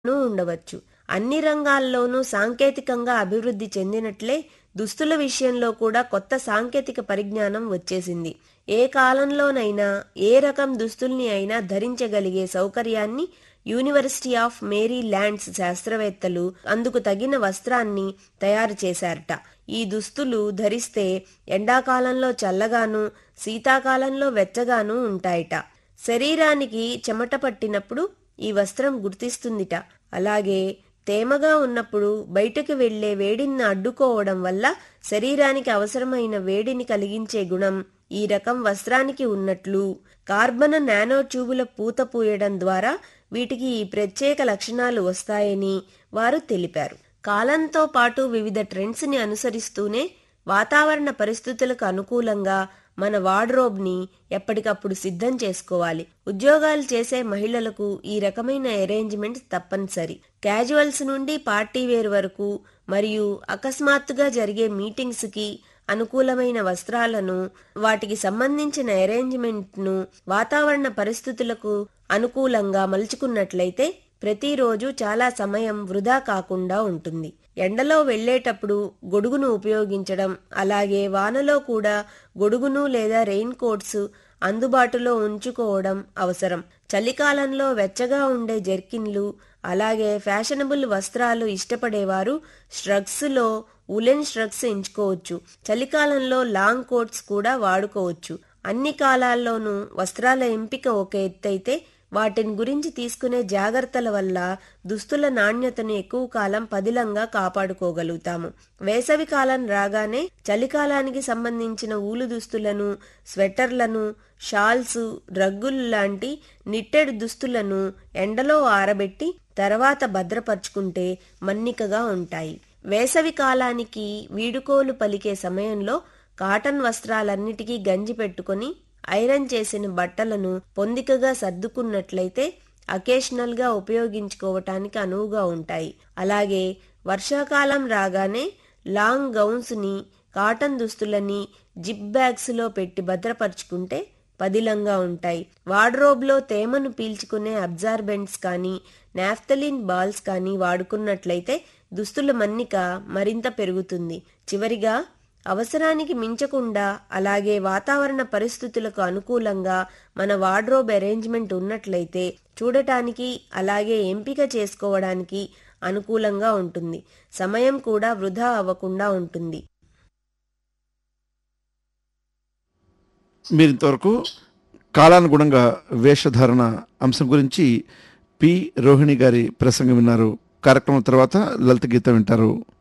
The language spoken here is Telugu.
ను ఉండవచ్చు అన్ని రంగాల్లోనూ సాంకేతికంగా అభివృద్ధి చెందినట్లే దుస్తుల విషయంలో కూడా కొత్త సాంకేతిక పరిజ్ఞానం వచ్చేసింది ఏ కాలంలోనైనా ఏ రకం దుస్తుల్ని అయినా ధరించగలిగే సౌకర్యాన్ని యూనివర్సిటీ ఆఫ్ మేరీ ల్యాండ్స్ శాస్త్రవేత్తలు అందుకు తగిన వస్త్రాన్ని తయారు చేశారట ఈ దుస్తులు ధరిస్తే ఎండాకాలంలో చల్లగాను శీతాకాలంలో వెచ్చగాను ఉంటాయట శరీరానికి చెమట పట్టినప్పుడు ఈ వస్త్రం గుర్తిస్తుందిట అలాగే తేమగా ఉన్నప్పుడు బయటకు వెళ్లే వేడిని అడ్డుకోవడం వల్ల శరీరానికి అవసరమైన వేడిని కలిగించే గుణం ఈ రకం వస్త్రానికి ఉన్నట్లు కార్బన నానో ట్యూబుల పూత పూయడం ద్వారా వీటికి ఈ ప్రత్యేక లక్షణాలు వస్తాయని వారు తెలిపారు కాలంతో పాటు వివిధ ట్రెండ్స్ ని అనుసరిస్తూనే వాతావరణ పరిస్థితులకు అనుకూలంగా మన వార్డ్రోబ్ని ఎప్పటికప్పుడు సిద్ధం చేసుకోవాలి ఉద్యోగాలు చేసే మహిళలకు ఈ రకమైన అరేంజ్మెంట్ తప్పనిసరి క్యాజువల్స్ నుండి పార్టీ వేర్ వరకు మరియు అకస్మాత్తుగా జరిగే మీటింగ్స్ కి అనుకూలమైన వస్త్రాలను వాటికి సంబంధించిన అరేంజ్మెంట్ను వాతావరణ పరిస్థితులకు అనుకూలంగా మలుచుకున్నట్లయితే ప్రతిరోజు చాలా సమయం వృధా కాకుండా ఉంటుంది ఎండలో వెళ్లేటప్పుడు గొడుగును ఉపయోగించడం అలాగే వానలో కూడా గొడుగును లేదా రెయిన్ కోట్స్ అందుబాటులో ఉంచుకోవడం అవసరం చలికాలంలో వెచ్చగా ఉండే జెర్కిన్లు అలాగే ఫ్యాషనబుల్ వస్త్రాలు ఇష్టపడేవారు స్ట్రగ్స్లో ఉలెన్ స్ట్రగ్స్ ఎంచుకోవచ్చు చలికాలంలో లాంగ్ కోట్స్ కూడా వాడుకోవచ్చు అన్ని కాలాల్లోనూ వస్త్రాల ఎంపిక ఒక ఎత్తైతే వాటిని గురించి తీసుకునే జాగ్రత్తల వల్ల దుస్తుల నాణ్యతను ఎక్కువ కాలం పదిలంగా కాపాడుకోగలుగుతాము వేసవి కాలం రాగానే చలికాలానికి సంబంధించిన ఊలు దుస్తులను స్వెటర్లను షాల్స్ రగ్గులు లాంటి నిట్టెడ్ దుస్తులను ఎండలో ఆరబెట్టి తర్వాత భద్రపరుచుకుంటే మన్నికగా ఉంటాయి వేసవి కాలానికి వీడుకోలు పలికే సమయంలో కాటన్ వస్త్రాలన్నిటికీ గంజి పెట్టుకొని ఐరన్ చేసిన బట్టలను పొందికగా సర్దుకున్నట్లయితే అకేషనల్ గా ఉపయోగించుకోవటానికి అనువుగా ఉంటాయి అలాగే వర్షాకాలం రాగానే లాంగ్ గౌన్స్ ని కాటన్ దుస్తులని జిప్ బ్యాగ్స్ లో పెట్టి భద్రపరుచుకుంటే పదిలంగా ఉంటాయి వార్డ్రోబ్లో తేమను పీల్చుకునే అబ్జార్బెంట్స్ కానీ నాఫ్తలిన్ బాల్స్ కానీ వాడుకున్నట్లయితే దుస్తుల మన్నిక మరింత పెరుగుతుంది చివరిగా అవసరానికి మించకుండా అలాగే వాతావరణ పరిస్థితులకు అనుకూలంగా మన వార్డ్రోబ్ అరేంజ్మెంట్ ఉన్నట్లయితే చూడటానికి అలాగే ఎంపిక చేసుకోవడానికి అనుకూలంగా ఉంటుంది సమయం కూడా వృధా అవ్వకుండా ఉంటుంది మీరు ఇంతవరకు కాలానుగుణంగా వేషధారణ అంశం గురించి పి రోహిణి గారి ప్రసంగం విన్నారు కార్యక్రమం తర్వాత లలిత గీతం వింటారు